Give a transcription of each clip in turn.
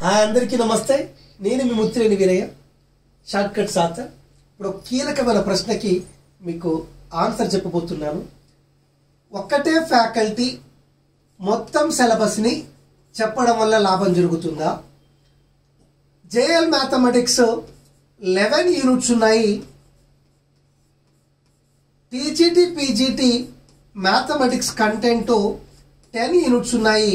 hi అందరికీ నమస్తే నేను మీ ముత్తిరేని వీరయ్య షార్ట్ కట్ సాత ఇప్పుడు ఒక కీలకమైన ప్రశ్నకి మీకు ఆన్సర్ చెప్పబోతున్నాను ఒక్కటే ఫ్యాకల్టీ మొత్తం సిలబస్ని చెప్పడం వల్ల లాభం జరుగుతుందా జేఎల్ మ్యాథమెటిక్స్ లెవెన్ యూనిట్స్ ఉన్నాయి TGT PGT mathematics content ten units ఉన్నాయి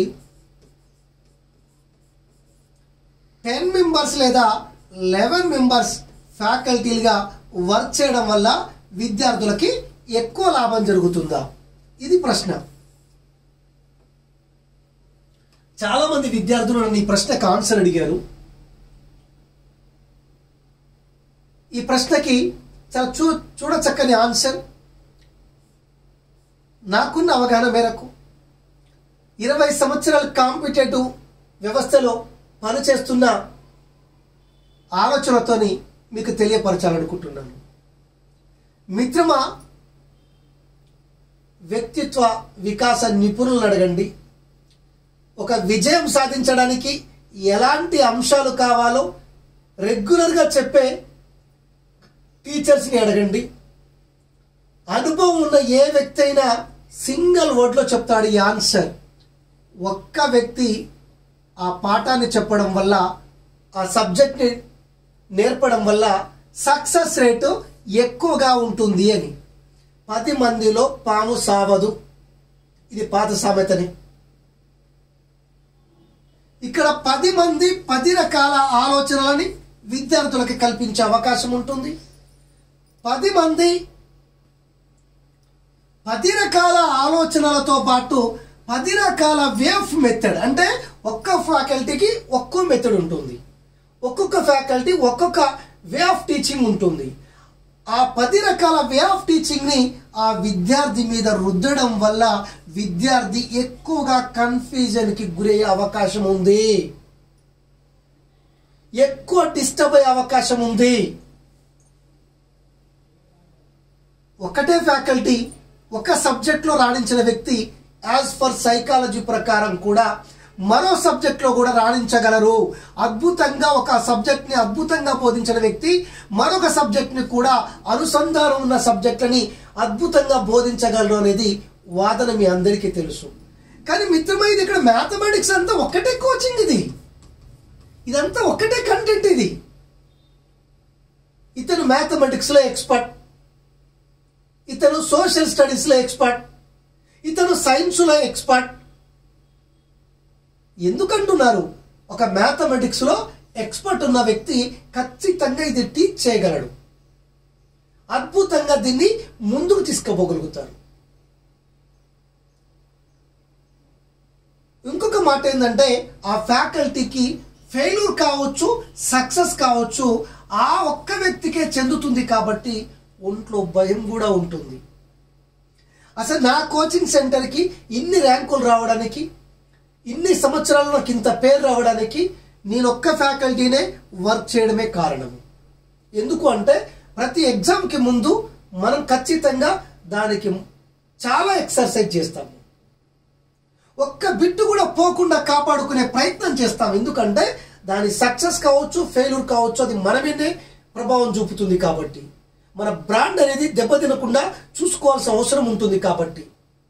టెన్ మెంబర్స్ లేదా లెవెన్ మెంబర్స్ ఫ్యాకల్టీలుగా వర్క్ చేయడం వల్ల విద్యార్థులకి ఎక్కువ లాభం జరుగుతుందా ఇది ప్రశ్న చాలా మంది విద్యార్థులు నన్ను ఈ ప్రశ్నకు ఆన్సర్ అడిగారు ఈ ప్రశ్నకి చాలా చూ చూడచక్కని ఆన్సర్ నాకున్న అవగాహన మేరకు ఇరవై సంవత్సరాల కాంపిటేటివ్ వ్యవస్థలో పనిచేస్తున్న ఆలోచనతోని మీకు తెలియపరచాలనుకుంటున్నాను మిత్రమా వ్యక్తిత్వ వికాస నిపుణులను అడగండి ఒక విజయం సాధించడానికి ఎలాంటి అంశాలు కావాలో రెగ్యులర్గా చెప్పే టీచర్స్ని అడగండి అనుభవం ఉన్న ఏ వ్యక్తి అయినా సింగిల్ వర్డ్లో చెప్తాడు ఈ ఆన్సర్ ఒక్క వ్యక్తి ఆ పాఠాన్ని చెప్పడం వల్ల ఆ సబ్జెక్ట్ని నేర్పడం వల్ల సక్సెస్ రేటు ఎక్కువగా ఉంటుంది అని పది మందిలో పాము సావదు ఇది పాత సామెతని ఇక్కడ పది మంది పది రకాల ఆలోచనలని విద్యార్థులకి కల్పించే అవకాశం ఉంటుంది పది మంది పది రకాల ఆలోచనలతో పాటు పది రకాల వే ఆఫ్ మెథడ్ అంటే ఒక్క ఫ్యాకల్టీకి ఒక్కో మెథడ్ ఉంటుంది ఒక్కొక్క ఫ్యాకల్టీ ఒక్కొక్క వే ఆఫ్ టీచింగ్ ఉంటుంది ఆ పది రకాల వే ఆఫ్ టీచింగ్ని ఆ విద్యార్థి మీద రుద్దడం వల్ల విద్యార్థి ఎక్కువగా కన్ఫ్యూజన్కి గురయ్యే అవకాశం ఉంది ఎక్కువ డిస్టర్బ్ అయ్యే అవకాశం ఉంది ఒకటే ఫ్యాకల్టీ ఒక సబ్జెక్ట్లో రాణించిన వ్యక్తి యాజ్ ఫర్ సైకాలజీ ప్రకారం కూడా మరో సబ్జెక్ట్లో కూడా రాణించగలరు అద్భుతంగా ఒక సబ్జెక్ట్ని అద్భుతంగా బోధించిన వ్యక్తి మరొక సబ్జెక్ట్ని కూడా అనుసంధానం ఉన్న సబ్జెక్టుని అద్భుతంగా బోధించగలరు అనేది వాదన మీ అందరికీ తెలుసు కానీ మిత్రమా ఇది ఇక్కడ మ్యాథమెటిక్స్ అంతా ఒక్కటే కోచింగ్ ఇది ఇదంతా ఒక్కటే కంటెంట్ ఇది ఇతను మ్యాథమెటిక్స్లో ఎక్స్పర్ట్ ఇతను సోషల్ స్టడీస్లో ఎక్స్పర్ట్ ఇతను సైన్స్లో ఎక్స్పర్ట్ ఎందుకంటున్నారు ఒక మ్యాథమెటిక్స్లో ఎక్స్పర్ట్ ఉన్న వ్యక్తి ఖచ్చితంగా ఇది టీచ్ చేయగలడు అద్భుతంగా దీన్ని ముందుకు తీసుకుపోగలుగుతారు ఇంకొక మాట ఏంటంటే ఆ ఫ్యాకల్టీకి ఫెయిల్యూర్ కావచ్చు సక్సెస్ కావచ్చు ఆ ఒక్క వ్యక్తికే చెందుతుంది కాబట్టి ఒంట్లో భయం కూడా ఉంటుంది అసలు నా కోచింగ్ సెంటర్కి ఇన్ని ర్యాంకులు రావడానికి ఇన్ని సంవత్సరాలు నాకు ఇంత పేరు రావడానికి నేను ఒక్క ఫ్యాకల్టీనే వర్క్ చేయడమే కారణం ఎందుకు అంటే ప్రతి ఎగ్జామ్కి ముందు మనం ఖచ్చితంగా దానికి చాలా ఎక్సర్సైజ్ చేస్తాము ఒక్క బిట్టు కూడా పోకుండా కాపాడుకునే ప్రయత్నం చేస్తాం ఎందుకంటే దాని సక్సెస్ కావచ్చు ఫెయిల్యూర్ కావచ్చు అది మన మీదే ప్రభావం చూపుతుంది కాబట్టి మన బ్రాండ్ అనేది దెబ్బతినకుండా చూసుకోవాల్సిన అవసరం ఉంటుంది కాబట్టి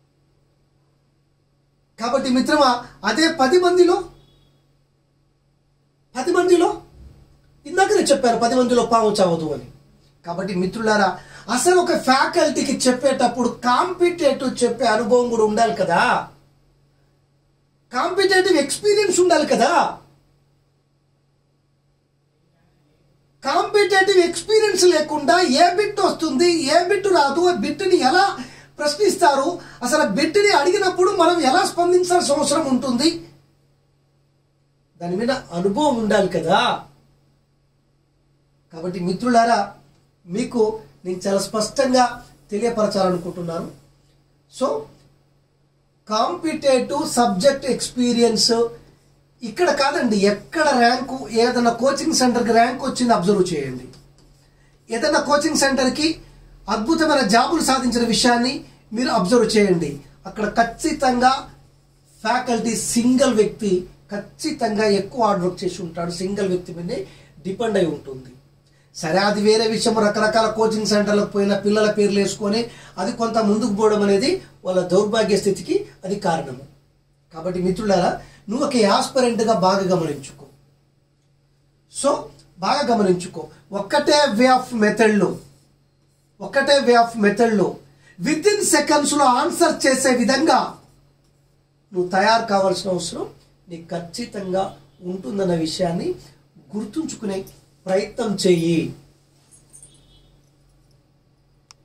కాబట్టి మిత్రమా అదే పది మందిలో పది మందిలో ఇందాకనే చెప్పారు పది మందిలో పాము చావదు అని కాబట్టి మిత్రులారా అసలు ఒక ఫ్యాకల్టీకి చెప్పేటప్పుడు కాంపిటేటివ్ చెప్పే అనుభవం కూడా ఉండాలి కదా కాంపిటేటివ్ ఎక్స్పీరియన్స్ ఉండాలి కదా కాంపిటేటివ్ ఎక్స్పీరియన్స్ లేకుండా ఏ బిట్ వస్తుంది ఏ బిట్ రాదు ఆ బిట్ని ఎలా ప్రశ్నిస్తారు అసలు బిట్ని అడిగినప్పుడు మనం ఎలా స్పందించాల్సిన అవసరం ఉంటుంది దాని మీద అనుభవం ఉండాలి కదా కాబట్టి మిత్రులారా మీకు నేను చాలా స్పష్టంగా తెలియపరచాలనుకుంటున్నాను సో కాంపిటేటివ్ సబ్జెక్ట్ ఎక్స్పీరియన్స్ ఇక్కడ కాదండి ఎక్కడ ర్యాంకు ఏదైనా కోచింగ్ సెంటర్కి ర్యాంక్ వచ్చింది అబ్జర్వ్ చేయండి ఏదైనా కోచింగ్ సెంటర్కి అద్భుతమైన జాబులు సాధించిన విషయాన్ని మీరు అబ్జర్వ్ చేయండి అక్కడ ఖచ్చితంగా ఫ్యాకల్టీ సింగిల్ వ్యక్తి ఖచ్చితంగా ఎక్కువ హార్డ్ వర్క్ చేసి ఉంటాడు సింగిల్ వ్యక్తి మీదే డిపెండ్ అయి ఉంటుంది సరే అది వేరే విషయం రకరకాల కోచింగ్ సెంటర్లకు పోయిన పిల్లల పేర్లు వేసుకొని అది కొంత ముందుకు పోవడం అనేది వాళ్ళ దౌర్భాగ్య స్థితికి అది కారణము కాబట్టి మిత్రులారా నువ్వు ఒక యాస్పరెంట్గా బాగా గమనించుకో సో బాగా గమనించుకో ఒక్కటే వే ఆఫ్ మెథడ్లో ఒక్కటే వే ఆఫ్ మెథడ్లో విత్ ఇన్ సెకండ్స్లో ఆన్సర్ చేసే విధంగా నువ్వు తయారు కావాల్సిన అవసరం నీకు ఖచ్చితంగా ఉంటుందన్న విషయాన్ని గుర్తుంచుకునే ప్రయత్నం చెయ్యి